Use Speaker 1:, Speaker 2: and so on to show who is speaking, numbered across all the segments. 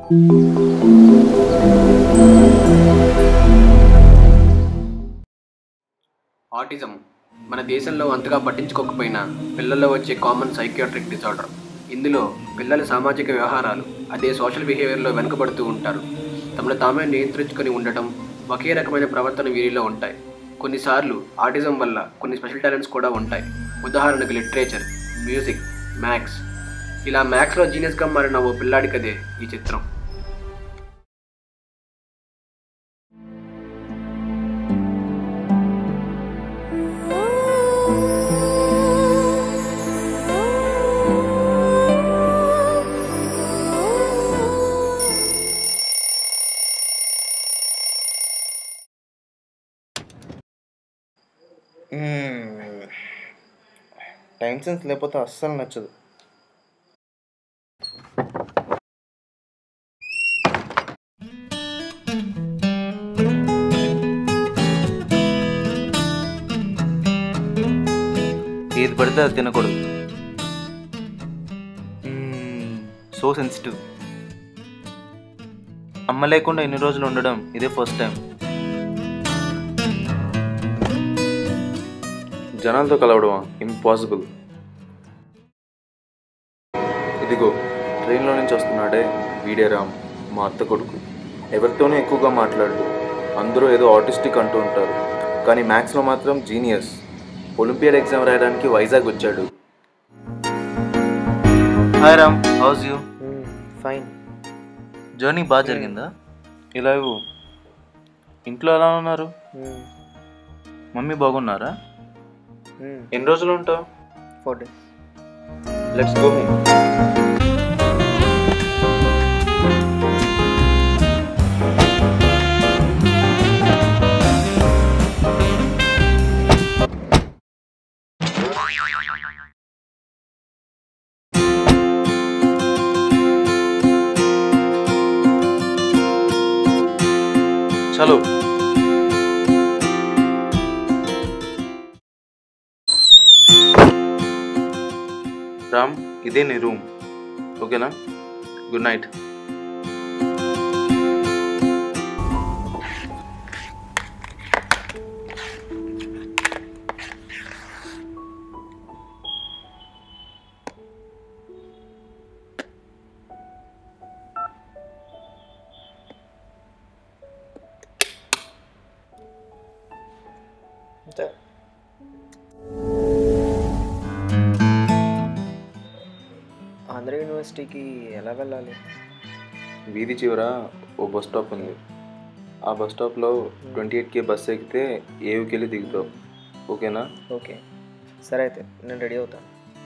Speaker 1: Autism మన దేశంలో అంతగా పట్టించుకోకపోయినా పిల్లల్లో వచ్చే కామన్ సైకియాట్రిక్ డిసార్డర్ ఇందులో పిల్లల సామాజిక వ్యవహారాలు అదే సోషల్ బిహేవియర్లో వెనుకబడుతూ ఉంటారు తమను తామే నియంత్రించుకొని ఉండటం ఒకే రకమైన ప్రవర్తన వీరిలో ఉంటాయి కొన్నిసార్లు ఆటిజం వల్ల కొన్ని స్పెషల్ టాలెంట్స్ కూడా ఉంటాయి ఉదాహరణకు లిటరేచర్ మ్యూజిక్ మ్యాథ్స్ ఇలా మ్యాథ్స్లో జీనియస్గా మారిన ఓ పిల్లాడి కదే ఈ చిత్రం
Speaker 2: టైం సెన్స్ లేకపోతే అస్సలు నచ్చదు
Speaker 3: ఏది పడితే అది తినకూడదు సో సెన్సిటివ్ అమ్మ లేకుండా ఎన్ని రోజులు ఉండడం ఇదే ఫస్ట్ టైం జనాలతో కలవడమా ఇంపాసిబుల్ ఇదిగో ట్రైన్లో నుంచి వస్తున్నాడే వీడే రామ్ మా అత్త కొడుకు ఎవరితోనూ ఎక్కువగా మాట్లాడు అందరూ ఏదో ఆటిస్టిక్ అంటూ ఉంటారు కానీ మ్యాథ్స్లో మాత్రం జీనియస్ ఒలింపియాడ్ ఎగ్జామ్ రాయడానికి వైజాగ్ వచ్చాడు hi Ram how's you
Speaker 2: fine
Speaker 3: journey బాగా జరిగిందా ఇలా ఇవ్వు ఇంట్లో ఎలా ఉన్నారు మమ్మీ బాగున్నారా ఎన్ని రోజులు ఉంటావు
Speaker 2: four days
Speaker 3: let's go home చలో రామ్ ఇదే నీ రూమ్ ఓకేనా గుడ్ నైట్
Speaker 2: అంతే ఆంధ్ర యూనివర్సిటీకి ఎలా వెళ్ళాలి
Speaker 3: వీధి చివర ఓ బస్ స్టాప్ ఉంది ఆ బస్ స్టాప్లో ట్వంటీ ఎయిట్కి బస్ ఎక్కితే ఏవికి వెళ్ళి దిగుతావు ఓకేనా
Speaker 2: ఓకే సరే అయితే నేను రెడీ అవుతాను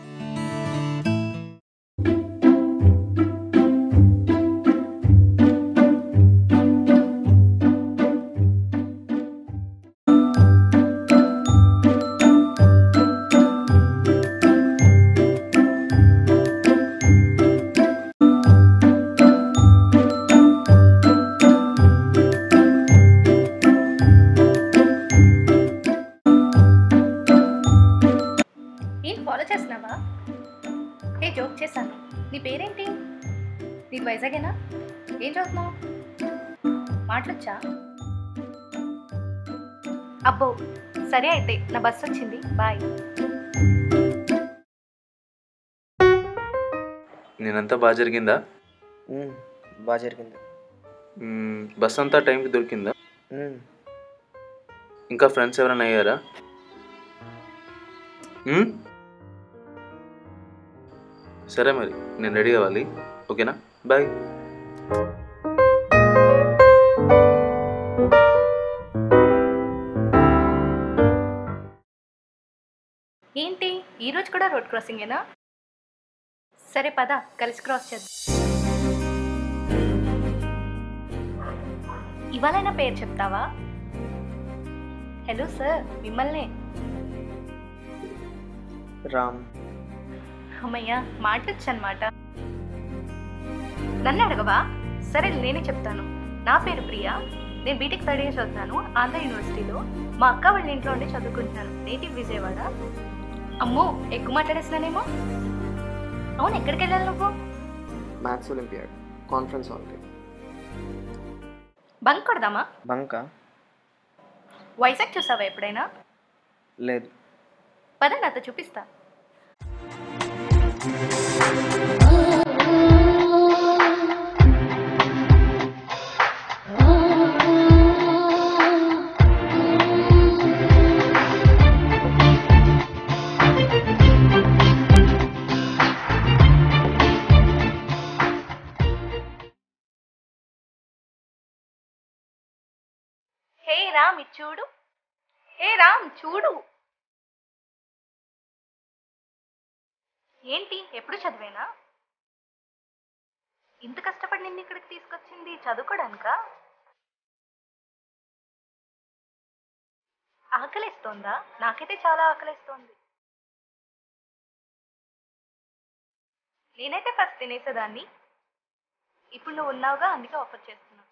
Speaker 4: ఏం ఫాలో చేస్తున్నావా ఏ జోక్ చేశాను నీ పేరేంటి నీది వైజాగేనా ఏం చదువుతున్నావు మాటలొచ్చా అబ్బో సరే అయితే నా బస్ వచ్చింది బాయ్
Speaker 3: నేనంతా బాగా జరిగిందా
Speaker 2: మ్మ్, బాగా జరిగింది
Speaker 3: మ్మ్, బస్ అంతా టైంకి దొరికిందా
Speaker 2: మ్మ్,
Speaker 3: ఇంకా ఫ్రెండ్స్ ఎవరైనా అయ్యారా మ్మ్? సరే మరి నేను రెడీ అవ్వాలి ఓకేనా బాయ్
Speaker 4: ఏంటి ఈరోజు కూడా రోడ్ క్రాసింగేనా సరే పద కలిసి క్రాస్ చేద్దాం ఇవాళైనా పేరు చెప్తావా హలో సార్ మిమ్మల్నే
Speaker 2: రామ్
Speaker 4: అమ్మయ్యా మాటొచ్చు అనమాట నన్ను అడగవా సరే నేనే చెప్తాను నా పేరు ప్రియా నేను బీటెక్ థర్డ్ ఇయర్ చదువుతున్నాను ఆంధ్ర యూనివర్సిటీలో మా అక్క వాళ్ళ ఇంట్లో ఉండి చదువుకుంటున్నాను నేటివ్ విజయవాడ అమ్మో ఎక్కువ మాట్లాడేసినానేమో అవును ఎక్కడికి వెళ్ళాలి నువ్వు
Speaker 2: మ్యాథ్స్ ఒలింపియాడ్ కాన్ఫరెన్స్ హాల్కి
Speaker 4: బంక్ కొడదామా
Speaker 2: బంకా
Speaker 4: వైజాగ్ చూసావా ఎప్పుడైనా
Speaker 2: లేదు
Speaker 4: పద నాతో చూపిస్తా హే రామ్ ఇది చూడు హే రామ్ చూడు ఏంటి ఎప్పుడు చదివేనా ఇంత కష్టపడి నిన్ను ఇక్కడికి తీసుకొచ్చింది చదువుకోడానికా ఆకలిస్తోందా నాకైతే చాలా ఆకలిస్తోంది నేనైతే ఫస్ట్ తినేసేదాన్ని ఇప్పుడు నువ్వు ఉన్నావుగా అందుకే ఆఫర్ చేస్తున్నా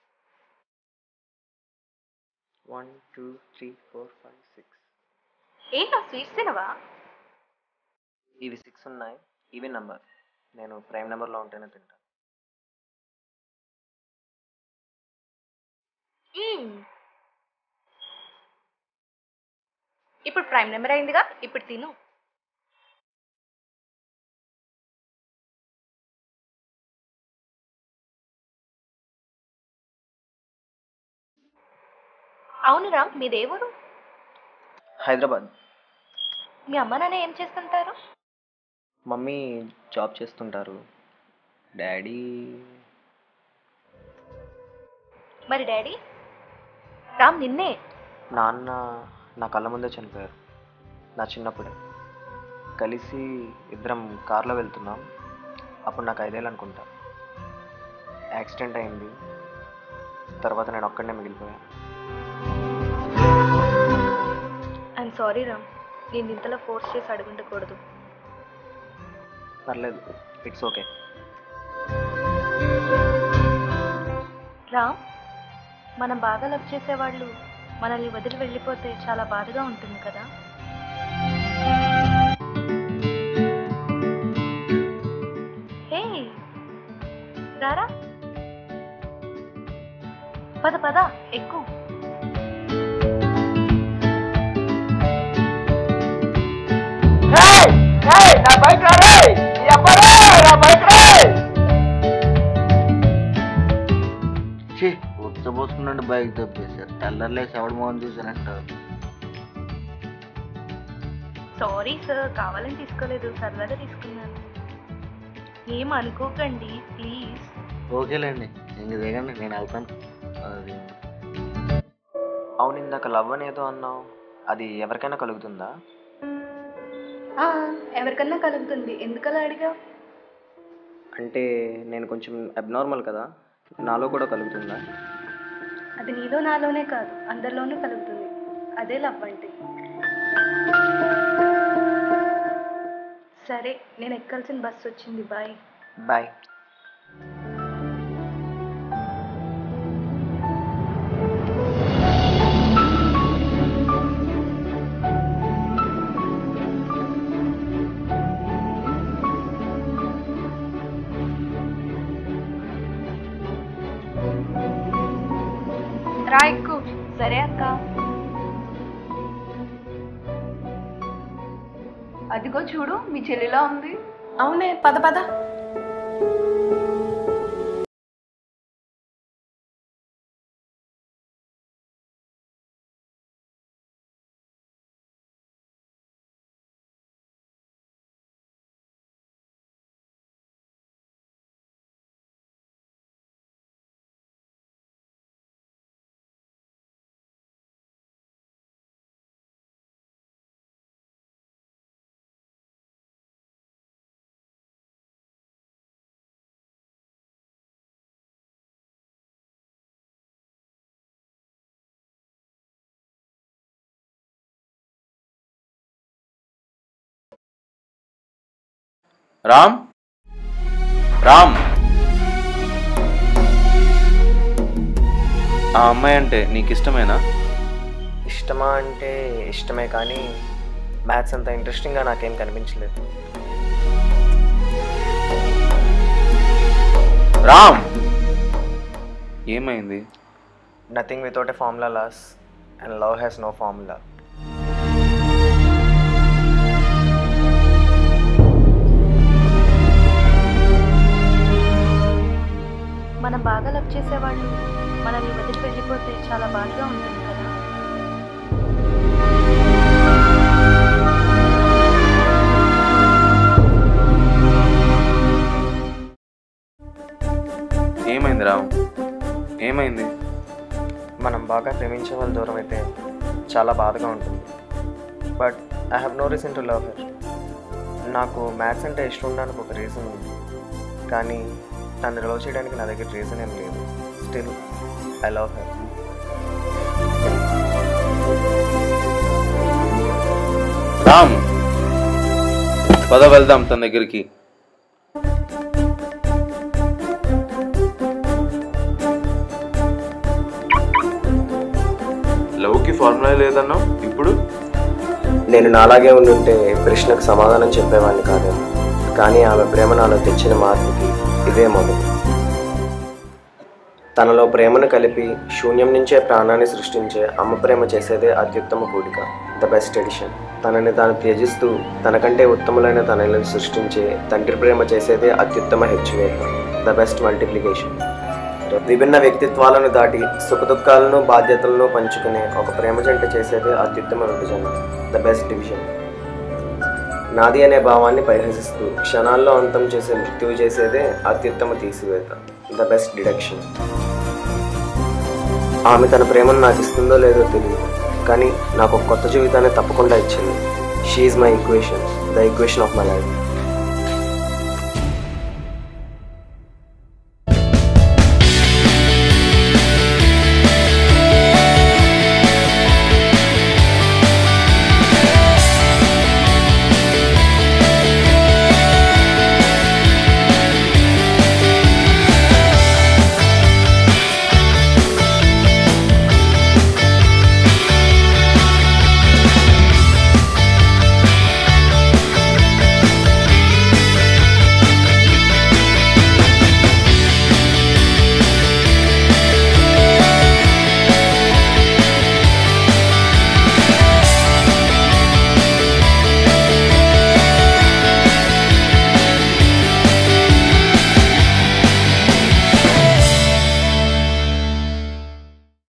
Speaker 2: one two three four five six
Speaker 4: ఏంటి నువ్వు స్వీట్స్ తినవా
Speaker 2: ఇవి సిక్స్ ఉన్నాయి ఇవి నెంబర్ నేను ప్రైమ్ నెంబర్లో ఉంటేనే తింటాను
Speaker 4: మ్మ్. ఇప్పుడు ప్రైమ్ నెంబర్ అయిందిగా ఇప్పుడు తిను అవును రామ్ మీదే ఊరు
Speaker 2: హైదరాబాద్
Speaker 4: మీ అమ్మ నాన్న ఏం చేస్తుంటారు
Speaker 2: మమ్మీ జాబ్ చేస్తుంటారు డాడీ
Speaker 4: మరి డాడీ రామ్ నిన్నే
Speaker 2: నాన్న నా కళ్ళ ముందే చనిపోయారు నా చిన్నప్పుడే కలిసి ఇద్దరం కార్లో వెళ్తున్నాం అప్పుడు నాకు ఐదేళ్ళు అనుకుంటా యాక్సిడెంట్ అయింది తర్వాత నేను ఒక్కడనే మిగిలిపోయాను
Speaker 4: ఐఎమ్ సారీ రామ్ నేను ఇంతలో ఫోర్స్ చేసి అడుగుండకూడదు
Speaker 2: పర్లేదు ఇట్స్ ఓకే
Speaker 4: రామ్ మనం బాగా లవ్ చేసేవాళ్ళు మనల్ని వదిలి వెళ్ళిపోతే చాలా బాధగా ఉంటుంది కదా హే రారా పద పద ఎక్కువ
Speaker 5: ఛీ ఉచ్చబోసుకున్నట్టు బైక్ తప్పేశారు తెల్లర్లేసి ఎవడు మోహన్ చూసానంటారు
Speaker 4: సారీ సార్ కావాలని తీసుకోలేదు సరదాగా తీసుకున్నాను ఏం అనుకోకండి ప్లీజ్
Speaker 5: ఓకేలేండి ఇంక దిగండి నేను వెళ్తాను అది
Speaker 2: అవును ఇందాక లవ్ అనేదో అన్నావు అది ఎవరికైనా కలుగుతుందా
Speaker 4: ఎవరికన్నా కలుగుతుంది ఎందుకలా అడిగా
Speaker 2: అంటే నేను కొంచెం అబ్నార్మల్ కదా నాలో కూడా కలుగుతుందా
Speaker 4: అది నీలో నాలోనే కాదు అందరిలోనూ కలుగుతుంది అదే లవ్ అంటే సరే నేను ఎక్కాల్సిన బస్సు వచ్చింది బాయ్
Speaker 2: బాయ్
Speaker 4: రా ఎక్కు సరే అక్క
Speaker 6: అదిగో చూడు మీ చెల్లిలా ఉంది
Speaker 4: అవునే పద పద
Speaker 3: రామ్ రామ్ ఆ అమ్మాయి అంటే నీకు ఇష్టమేనా
Speaker 2: ఇష్టమా అంటే ఇష్టమే కానీ మ్యాథ్స్ అంత ఇంట్రెస్టింగ్గా నాకేం కనిపించలేదు
Speaker 3: రామ్ ఏమైంది
Speaker 2: nothing without a formula loss and love has no formula
Speaker 4: మనం బాగా లవ్ చేసేవాళ్ళు మనల్ని వదిలి వెళ్ళిపోతే చాలా బాధగా ఉంటుంది కదా
Speaker 3: ఏమైంది రామ్ ఏమైంది
Speaker 2: మనం బాగా ప్రేమించే వాళ్ళ దూరం అయితే చాలా బాధగా ఉంటుంది but I have no reason to love her నాకు మ్యాథ్స్ అంటే ఇష్టం ఉండడానికి ఒక రీజన్ ఉంది కానీ తను లవ్ చేయడానికి నా దగ్గర రీజన్ ఏం లేదు still I love her
Speaker 3: Ram పద వెళ్దాం తన దగ్గరికి లవ్కి ఫార్ములా లేదన్నావు ఇప్పుడు
Speaker 2: నేను నాలాగే ఉండుంటే ప్రశ్నకు సమాధానం చెప్పేవాడిని కాదేమో కానీ ఆమె ప్రేమ నాలో తెచ్చిన మార్పుకి ఇదే మొదలు తనలో ప్రేమను కలిపి శూన్యం నుంచే ప్రాణాన్ని సృష్టించే అమ్మ ప్రేమ చేసేదే అత్యుత్తమ కూడిక ద బెస్ట్ ఎడిషన్ తనని తాను త్యజిస్తూ తనకంటే ఉత్తములైన తనని సృష్టించే తండ్రి ప్రేమ చేసేదే అత్యుత్తమ హెచ్చువేత ద బెస్ట్ మల్టిప్లికేషన్ విభిన్న వ్యక్తిత్వాలను దాటి సుఖదుఖాలను బాధ్యతలను పంచుకునే ఒక ప్రేమ జంట చేసేదే అత్యుత్తమ విభజన ద బెస్ట్ డివిజన్ నాది అనే భావాన్ని పరిహసిస్తూ క్షణాల్లో అంతం చేసే మృత్యువు చేసేదే అత్యుత్తమ తీసివేత ద బెస్ట్ డిడక్షన్ ఆమె తన ప్రేమను నాకు ఇస్తుందో లేదో తెలియదు కానీ నాకు ఒక కొత్త జీవితాన్ని తప్పకుండా ఇచ్చింది she's my equation the equation of my life